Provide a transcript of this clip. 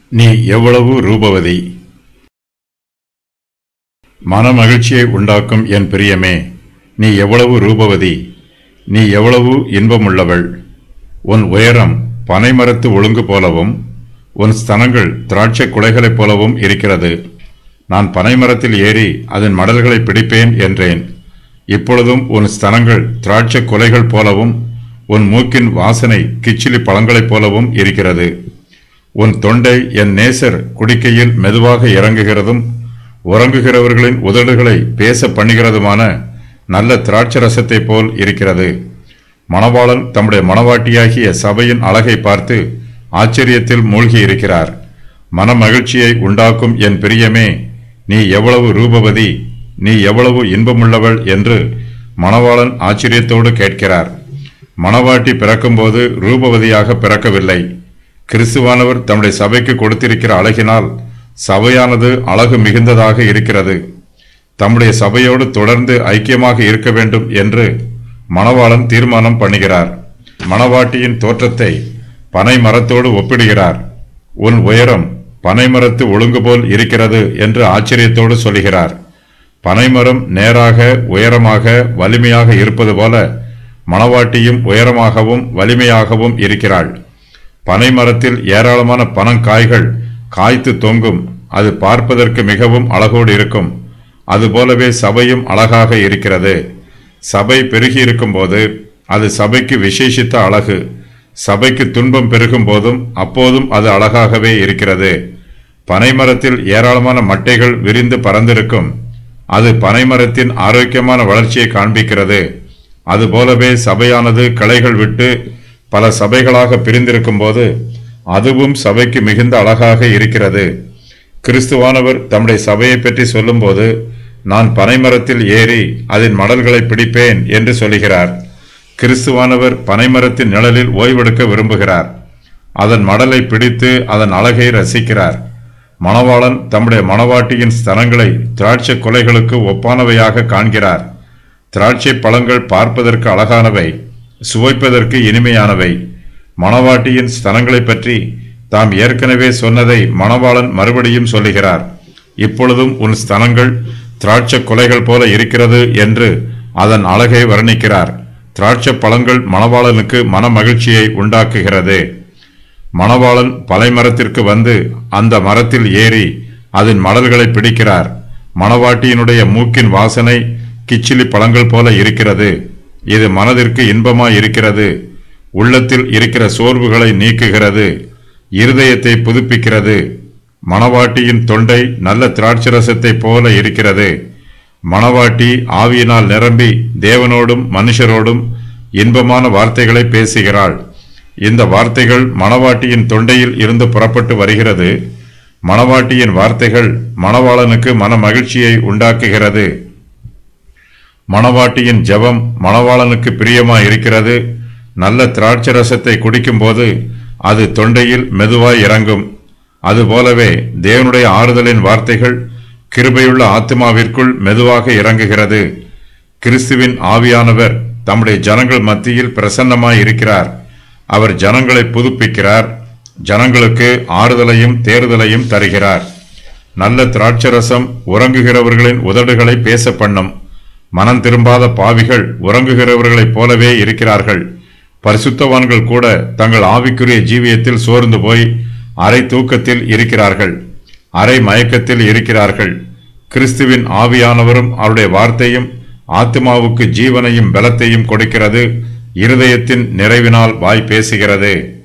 நீ எவ்வளவு ரூபவதி மனமகிழ்ச்சியை உண்டாக்கும் என் பிரியமே நீ எவ்வளவு ரூபவதி நீ எவ்வளவு இன்பமுள்ளவள் உன் உயரம் பனைமரத்து ஒழுங்கு போலவும் உன் ஸ்தனங்கள் திராட்சை குலைகளைப் போலவும் இருக்கிறது நான் பனைமரத்தில் ஏறி அதன் மடல்களை பிடிப்பேன் என்றேன் இப்பொழுதும் உன் ஸ்தனங்கள் திராட்சை குலைகள் போலவும் உன் மூக்கின் வாசனை கிச்சிலி பழங்களைப் போலவும் இருக்கிறது உன் தொண்டை என் நேசர் குடிக்கையில் மெதுவாக இறங்குகிறதும் உறங்குகிறவர்களின் உதடுகளை பேச பண்ணுகிறதுமான நல்ல திராட்சரசத்தைப் போல் இருக்கிறது மணவாளன் தம்முடைய மணவாட்டியாகிய சபையின் அழகை பார்த்து ஆச்சரியத்தில் மூழ்கி இருக்கிறார் மனமகிழ்ச்சியை உண்டாக்கும் என் பிரியமே நீ எவ்வளவு ரூபவதி நீ எவ்வளவு இன்பமுள்ளவள் என்று மணவாளன் ஆச்சரியத்தோடு கேட்கிறார் மணவாட்டி பிறக்கும்போது ரூபவதியாக பிறக்கவில்லை கிறிஸ்துவானவர் தம்முடைய சபைக்கு கொடுத்திருக்கிற அழகினால் சபையானது அழகு மிகுந்ததாக இருக்கிறது தம்முடைய சபையோடு தொடர்ந்து ஐக்கியமாக இருக்க வேண்டும் என்று மணவாளன் தீர்மானம் பண்ணுகிறார் மணவாட்டியின் தோற்றத்தை பனை மரத்தோடு ஒப்பிடுகிறார் உன் உயரம் பனைமரத்து ஒழுங்கு போல் இருக்கிறது என்று ஆச்சரியத்தோடு சொல்லுகிறார் பனைமரம் நேராக உயரமாக வலிமையாக இருப்பது போல மணவாட்டியும் உயரமாகவும் வலிமையாகவும் இருக்கிறாள் பனைமரத்தில் ஏராளமான பனங்காய்கள் காய்த்து தொங்கும் அது பார்ப்பதற்கு மிகவும் அழகோடு இருக்கும் அதுபோலவே சபையும் அழகாக இருக்கிறது சபை பெருகி இருக்கும்போது அது சபைக்கு விசேஷித்த அழகு சபைக்கு துன்பம் பெருகும் போதும் அப்போதும் அது அழகாகவே இருக்கிறது பனைமரத்தில் ஏராளமான மட்டைகள் விரிந்து பறந்திருக்கும் அது பனைமரத்தின் ஆரோக்கியமான வளர்ச்சியை காண்பிக்கிறது அதுபோலவே சபையானது கிளைகள் விட்டு பல சபைகளாக பிரிந்திருக்கும் போது அதுவும் சபைக்கு மிகுந்த அழகாக இருக்கிறது கிறிஸ்துவானவர் தம்முடைய சபையை பற்றி சொல்லும்போது நான் பனைமரத்தில் ஏறி அதன் மடல்களை பிடிப்பேன் என்று சொல்லுகிறார் கிறிஸ்துவானவர் பனைமரத்தின் நிழலில் ஓய்வெடுக்க விரும்புகிறார் அதன் மடலை பிடித்து அதன் அழகை ரசிக்கிறார் மணவாளன் தம்முடைய மணவாட்டியின் ஸ்தனங்களை திராட்சை கொலைகளுக்கு ஒப்பானவையாக காண்கிறார் திராட்சை பழங்கள் பார்ப்பதற்கு அழகானவை சுவைப்பதற்கு இனிமையானவை மணவாட்டியின் ஸ்தனங்களை பற்றி தாம் ஏற்கனவே சொன்னதை மணவாளன் மறுபடியும் சொல்லுகிறார் இப்பொழுதும் உன் ஸ்தனங்கள் திராட்சை கொலைகள் போல இருக்கிறது என்று அதன் அழகை வர்ணிக்கிறார் திராட்சை பழங்கள் மணவாளனுக்கு மன மகிழ்ச்சியை உண்டாக்குகிறது மணவாளன் பலைமரத்திற்கு வந்து அந்த மரத்தில் ஏறி அதன் மடல்களை பிடிக்கிறார் மணவாட்டியினுடைய மூக்கின் வாசனை கிச்சிலி பழங்கள் போல இருக்கிறது இது மனதிற்கு இன்பமாய் இருக்கிறது உள்ளத்தில் இருக்கிற சோர்வுகளை நீக்குகிறது இருதயத்தை புதுப்பிக்கிறது மணவாட்டியின் தொண்டை நல்ல திராட்சரசத்தை போல இருக்கிறது மணவாட்டி ஆவியினால் நிரம்பி தேவனோடும் மனுஷரோடும் இன்பமான வார்த்தைகளை பேசுகிறாள் இந்த வார்த்தைகள் மணவாட்டியின் தொண்டையில் இருந்து புறப்பட்டு வருகிறது மணவாட்டியின் வார்த்தைகள் மணவாளனுக்கு மன மகிழ்ச்சியை உண்டாக்குகிறது மணவாட்டியின் ஜெபம் மணவாளனுக்கு பிரியமாய் இருக்கிறது நல்ல திராட்சை ரசத்தை குடிக்கும்போது அது தொண்டையில் மெதுவாய் இறங்கும் அதுபோலவே தேவனுடைய ஆறுதலின் வார்த்தைகள் கிருபையுள்ள ஆத்மாவிற்குள் மெதுவாக இறங்குகிறது கிறிஸ்துவின் ஆவியானவர் தம்முடைய ஜனங்கள் மத்தியில் பிரசன்னமாய் இருக்கிறார் அவர் ஜனங்களை புதுப்பிக்கிறார் ஜனங்களுக்கு ஆறுதலையும் தேறுதலையும் தருகிறார் நல்ல திராட்சரசம் உறங்குகிறவர்களின் உதடுகளை பேச பண்ணும் மனம் திரும்பாத பாவிகள் உறங்குகிறவர்களைப் போலவே இருக்கிறார்கள் பரிசுத்தவான்கள் கூட தங்கள் ஆவிக்குரிய ஜீவியத்தில் சோர்ந்து போய் அரை தூக்கத்தில் இருக்கிறார்கள் அரை மயக்கத்தில் இருக்கிறார்கள் கிறிஸ்துவின் ஆவியானவரும் அவருடைய வார்த்தையும் ஆத்மாவுக்கு ஜீவனையும் பலத்தையும் கொடுக்கிறது இருதயத்தின் நிறைவினால் வாய் பேசுகிறது